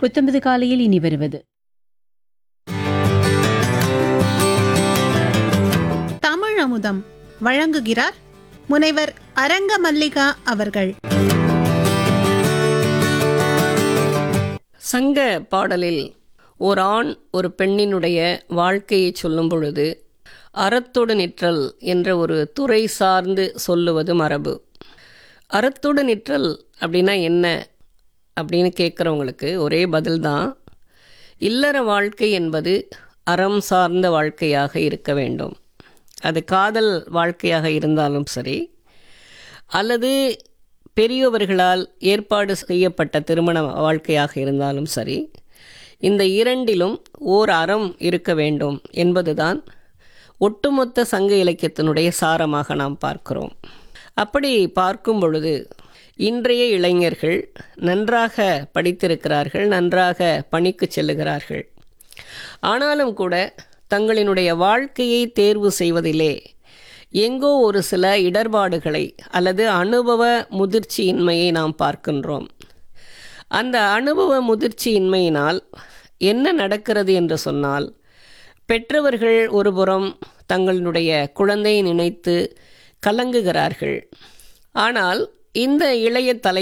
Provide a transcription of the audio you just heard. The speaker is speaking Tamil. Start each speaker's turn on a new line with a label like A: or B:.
A: புத்தம்பது காலையில் இனி வருவது
B: தமிழ் அமுதம் வழங்குகிறார் முனைவர் அரங்க மல்லிகா அவர்கள்
C: சங்க பாடலில் ஒரு ஆண் ஒரு பெண்ணினுடைய வாழ்க்கையை சொல்லும் பொழுது அறத்தொடு நிற்றல் என்ற ஒரு துறை சார்ந்து சொல்லுவது மரபு அறத்தொடு நிற்றல் அப்படின்னா என்ன அப்படின்னு கேட்குறவங்களுக்கு ஒரே பதில்தான் இல்லற வாழ்க்கை என்பது அறம் சார்ந்த வாழ்க்கையாக இருக்க வேண்டும் அது காதல் வாழ்க்கையாக இருந்தாலும் சரி அல்லது பெரியவர்களால் ஏற்பாடு செய்யப்பட்ட திருமண வாழ்க்கையாக இருந்தாலும் சரி இந்த இரண்டிலும் ஓர் அறம் இருக்க வேண்டும் என்பதுதான் ஒட்டுமொத்த சங்க இலக்கியத்தினுடைய சாரமாக நாம் பார்க்கிறோம் அப்படி பார்க்கும் பொழுது இன்றைய இளைஞர்கள் நன்றாக படித்திருக்கிறார்கள் நன்றாக பணிக்கு செல்லுகிறார்கள் ஆனாலும் கூட தங்களினுடைய வாழ்க்கையை தேர்வு செய்வதிலே எங்கோ ஒரு சில இடர்பாடுகளை அல்லது அனுபவ முதிர்ச்சியின்மையை நாம் பார்க்கின்றோம் அந்த அனுபவ முதிர்ச்சியின்மையினால் என்ன நடக்கிறது என்று சொன்னால் பெற்றவர்கள் ஒருபுறம் தங்களுடைய குழந்தையை நினைத்து கலங்குகிறார்கள் ஆனால் இந்த இளைய தலை